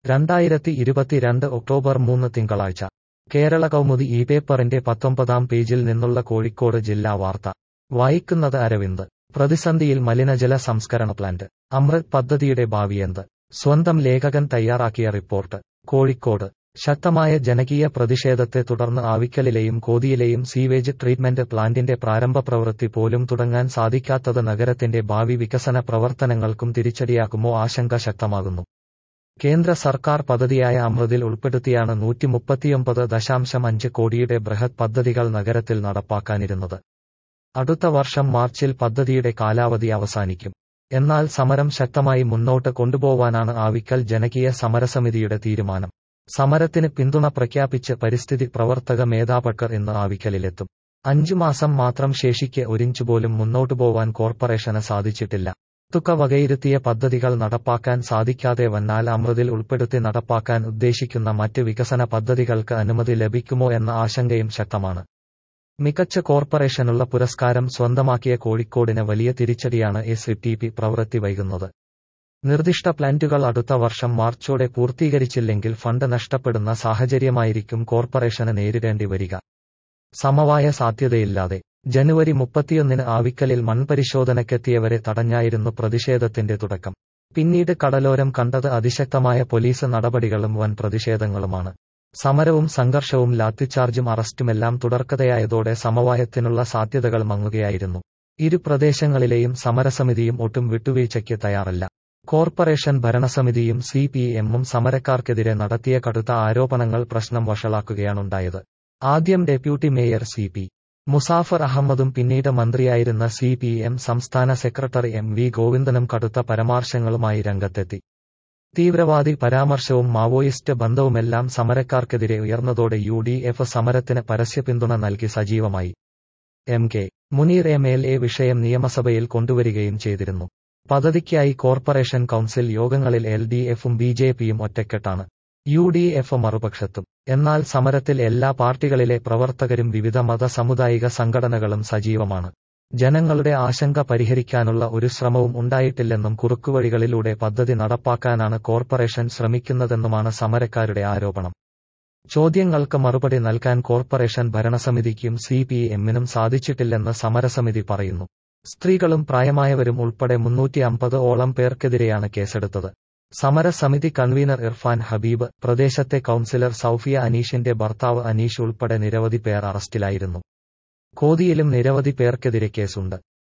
രണ്ടായിരത്തി ഇരുപത്തിരണ്ട് ഒക്ടോബർ മൂന്ന് തിങ്കളാഴ്ച കേരള കൗമുദി ഈ പേപ്പറിന്റെ പത്തൊമ്പതാം പേജിൽ നിന്നുള്ള കോഴിക്കോട് ജില്ലാ വാർത്ത വായിക്കുന്നത് അരവിന്ദ് പ്രതിസന്ധിയിൽ മലിനജല സംസ്കരണ പ്ലാന്റ് അമൃത് പദ്ധതിയുടെ ഭാവിയെന്ത് സ്വന്തം ലേഖകൻ തയ്യാറാക്കിയ റിപ്പോർട്ട് കോഴിക്കോട് ശക്തമായ ജനകീയ പ്രതിഷേധത്തെ തുടർന്ന് ആവിക്കലിലെയും കോതിയിലെയും സീവേജ് ട്രീറ്റ്മെന്റ് പ്ലാന്റിന്റെ പ്രാരംഭ പ്രവൃത്തി പോലും തുടങ്ങാൻ സാധിക്കാത്തത് നഗരത്തിന്റെ ഭാവി വികസന പ്രവർത്തനങ്ങൾക്കും തിരിച്ചടിയാക്കുമോ ആശങ്ക ശക്തമാകുന്നു കേന്ദ്ര സർക്കാർ പദ്ധതിയായ അമൃതിൽ ഉൾപ്പെടുത്തിയാണ് നൂറ്റിമുപ്പത്തിയൊമ്പത് ദശാംശം അഞ്ച് കോടിയുടെ ബൃഹത് പദ്ധതികൾ നഗരത്തിൽ നടപ്പാക്കാനിരുന്നത് അടുത്ത വർഷം മാർച്ചിൽ പദ്ധതിയുടെ കാലാവധി അവസാനിക്കും എന്നാൽ സമരം ശക്തമായി മുന്നോട്ട് കൊണ്ടുപോവാനാണ് ആവിക്കൽ ജനകീയ സമരസമിതിയുടെ തീരുമാനം സമരത്തിന് പിന്തുണ പ്രഖ്യാപിച്ച് പരിസ്ഥിതി പ്രവർത്തക മേധാപട്കർ ഇന്ന് ആവിക്കലിലെത്തും അഞ്ചു മാസം മാത്രം ശേഷിക്കെ ഒരിഞ്ചുപോലും മുന്നോട്ടു പോവാൻ കോർപ്പറേഷന് സാധിച്ചിട്ടില്ല തുക വകയിരുത്തിയ പദ്ധതികൾ നടപ്പാക്കാൻ സാധിക്കാതെ വന്നാൽ അമൃതിൽ ഉൾപ്പെടുത്തി നടപ്പാക്കാൻ ഉദ്ദേശിക്കുന്ന മറ്റ് വികസന പദ്ധതികൾക്ക് അനുമതി ലഭിക്കുമോ എന്ന ആശങ്കയും ശക്തമാണ് മികച്ച കോർപ്പറേഷനുള്ള പുരസ്കാരം സ്വന്തമാക്കിയ കോഴിക്കോടിന് വലിയ തിരിച്ചടിയാണ് എസ് ടി പി പ്രവൃത്തി വൈകുന്നത് നിർദ്ദിഷ്ട പ്ലാന്റുകൾ അടുത്ത വർഷം മാർച്ചോടെ പൂർത്തീകരിച്ചില്ലെങ്കിൽ ഫണ്ട് നഷ്ടപ്പെടുന്ന സാഹചര്യമായിരിക്കും കോർപ്പറേഷന് നേരിടേണ്ടി വരിക സമവായ സാധ്യതയില്ലാതെ ജനുവരി മുപ്പത്തിയൊന്നിന് ആവിക്കലിൽ മൺപരിശോധനയ്ക്കെത്തിയവരെ തടഞ്ഞായിരുന്നു പ്രതിഷേധത്തിന്റെ തുടക്കം പിന്നീട് കടലോരം കണ്ടത് അതിശക്തമായ പോലീസ് നടപടികളും വൻ പ്രതിഷേധങ്ങളുമാണ് സമരവും സംഘർഷവും ലാത്തിച്ചാർജും അറസ്റ്റുമെല്ലാം തുടർക്കഥയായതോടെ സമവായത്തിനുള്ള സാധ്യതകൾ മങ്ങുകയായിരുന്നു ഇരു പ്രദേശങ്ങളിലെയും സമരസമിതിയും ഒട്ടും വിട്ടുവീഴ്ചയ്ക്ക് തയ്യാറല്ല കോർപ്പറേഷൻ ഭരണസമിതിയും സി പി എമ്മും സമരക്കാർക്കെതിരെ നടത്തിയ കടുത്ത ആരോപണങ്ങൾ പ്രശ്നം വഷളാക്കുകയാണുണ്ടായത് ആദ്യം deputy mayor C P Musafar അഹമ്മദും പിന്നീട് മന്ത്രിയായിരുന്ന സി പി എം സംസ്ഥാന സെക്രട്ടറി എം വി ഗോവിന്ദനും കടുത്ത പരാമർശങ്ങളുമായി രംഗത്തെത്തി തീവ്രവാദി പരാമർശവും മാവോയിസ്റ്റ് ബന്ധവുമെല്ലാം സമരക്കാർക്കെതിരെ ഉയർന്നതോടെ യു ഡി എഫ് സമരത്തിന് പരസ്യ പിന്തുണ നൽകി സജീവമായി M K Muneer M L A വിഷയം നിയമസഭയിൽ കൊണ്ടുവരികയും ചെയ്തിരുന്നു പദ്ധതിക്കായി കോർപ്പറേഷൻ കൌൺസിൽ യോഗങ്ങളിൽ എൽ ഡി എഫും ബി ജെ പിയും ഒറ്റക്കെട്ടാണ് യു ഡി എഫ് മറുപക്ഷത്തും എന്നാൽ സമരത്തിൽ എല്ലാ പാർട്ടികളിലെ പ്രവർത്തകരും വിവിധ മത സാമുദായിക സംഘടനകളും സജീവമാണ് ജനങ്ങളുടെ ആശങ്ക പരിഹരിക്കാനുള്ള ഒരു ശ്രമവും ഉണ്ടായിട്ടില്ലെന്നും കുറുക്കുവഴികളിലൂടെ പദ്ധതി നടപ്പാക്കാനാണ് കോർപ്പറേഷൻ ശ്രമിക്കുന്നതെന്നുമാണ് സമരക്കാരുടെ ആരോപണം ചോദ്യങ്ങൾക്ക് മറുപടി നൽകാൻ കോർപ്പറേഷൻ ഭരണസമിതിക്കും സി പി എമ്മിനും സാധിച്ചിട്ടില്ലെന്ന് സമരസമിതി പറയുന്നു സ്ത്രീകളും പ്രായമായവരും ഉൾപ്പെടെ മുന്നൂറ്റി അമ്പത് ഓളം പേർക്കെതിരെയാണ് കേസെടുത്തത് സമരസമിതി കൺവീനർ ഇർഫാൻ ഹബീബ് പ്രദേശത്തെ കൌൺസിലർ സൌഫിയ അനീഷിന്റെ ഭർത്താവ് അനീഷ് ഉൾപ്പെടെ നിരവധി പേർ അറസ്റ്റിലായിരുന്നു കോതിയിലും നിരവധി പേർക്കെതിരെ കേസുണ്ട്